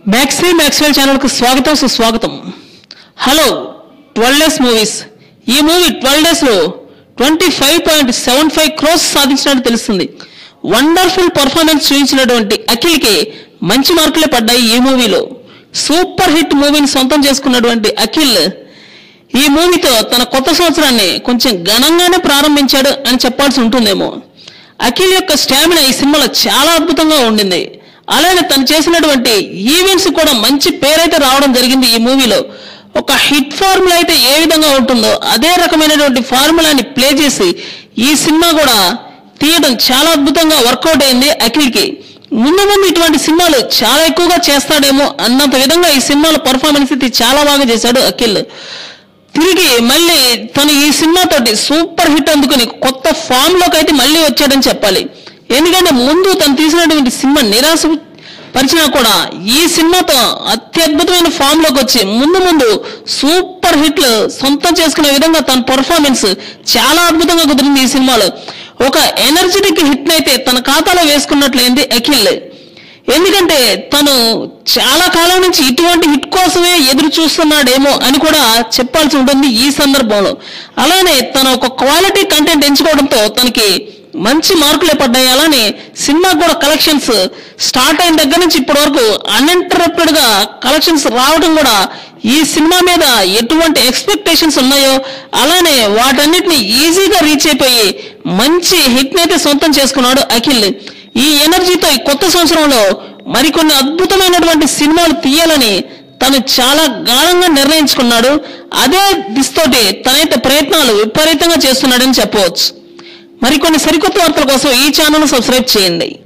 maxi Maxwell ఛానల్కు స్వాగతం సుస్వాగతం హలో ట్వెల్వ్ డేస్ మూవీస్ ఈ మూవీ ట్వెల్వ్ డేస్లో twenty five point seven five crores సాధించినట్టు తెలుస్తుంది వండర్ఫుల్ పర్ఫార్మెన్స్ చూపించినటువంటి అఖిల్కి మంచి మార్కులే పడ్డాయి ఈ మూవీలో సూపర్ హిట్ మూవీని సొంతం చేసుకున్నటువంటి అఖిల్ ఈ మూవీతో తన కొత్త సంవత్సరాన్ని కొంచెం ఘనంగానే ప్రారంభించాడు అని చెప్పాల్సి ఉంటుందేమో అఖిల్ యొక్క స్టామినా ఈ సినిమాలో చాలా అద్భుతంగా ఉండింది అలానే తను చేసినటువంటి ఈవెంట్స్ కూడా మంచి పేరైతే రావడం జరిగింది ఈ మూవీలో ఒక హిట్ ఫార్ములా అయితే ఏ విధంగా ఉంటుందో అదే రకమైనటువంటి ఫార్ములాని ప్లే చేసి ఈ సినిమా కూడా తీయడం చాలా అద్భుతంగా వర్కౌట్ అయింది అఖిల్కి ముందు ముందు ఇటువంటి సినిమాలు చాలా ఎక్కువగా చేస్తాడేమో అన్నంత విధంగా ఈ సినిమాలో పర్ఫార్మెన్స్ అయితే చాలా బాగా చేశాడు అఖిల్ తిరిగి మళ్ళీ తను ఈ సినిమాతోటి సూపర్ హిట్ అందుకుని కొత్త ఫామ్ లోకి అయితే మళ్ళీ వచ్చాడని చెప్పాలి ఎందుకంటే ముందు తను తీసినటువంటి సినిమా నిరాశ పరిచినా కూడా ఈ సినిమాతో అత్యద్భుతమైన ఫామ్ లోకి వచ్చి ముందు ముందు సూపర్ హిట్లు సొంతం చేసుకునే విధంగా తన పర్ఫార్మెన్స్ చాలా అద్భుతంగా కుదిరింది ఈ సినిమాలో ఒక ఎనర్జెటిక్ హిట్ అయితే తన ఖాతాలో వేసుకున్నట్లయింది అఖిల్ ఎందుకంటే తను చాలా కాలం నుంచి ఇటువంటి హిట్ కోసమే ఎదురు చూస్తున్నాడేమో అని కూడా చెప్పాల్సి ఉంటుంది ఈ సందర్భంలో అలానే తను ఒక క్వాలిటీ కంటెంట్ ఎంచుకోవడంతో తనకి మంచి మార్కులే పడ్డాయి అలానే సినిమా కూడా కలెక్షన్స్ స్టార్ట్ అయిన దగ్గర నుంచి ఇప్పటి వరకు అన్ఇంటరప్టెడ్ గా కలెక్షన్స్ రావడం కూడా ఈ సినిమా మీద ఎటువంటి ఎక్స్పెక్టేషన్స్ ఉన్నాయో అలానే వాటన్నిటిని ఈజీగా రీచ్ అయిపోయి మంచి హిట్ అయితే సొంతం చేసుకున్నాడు అఖిల్ ఈ ఎనర్జీతో ఈ కొత్త సంవత్సరంలో మరికొన్ని అద్భుతమైనటువంటి సినిమాలు తీయాలని తను చాలా గాఢంగా నిర్ణయించుకున్నాడు అదే దిస్తోటి తనైతే ప్రయత్నాలు విపరీతంగా చేస్తున్నాడని చెప్పవచ్చు మరికొన్ని సరికొత్త వార్తల కోసం ఈ ఛానల్ సబ్స్క్రైబ్ చేయండి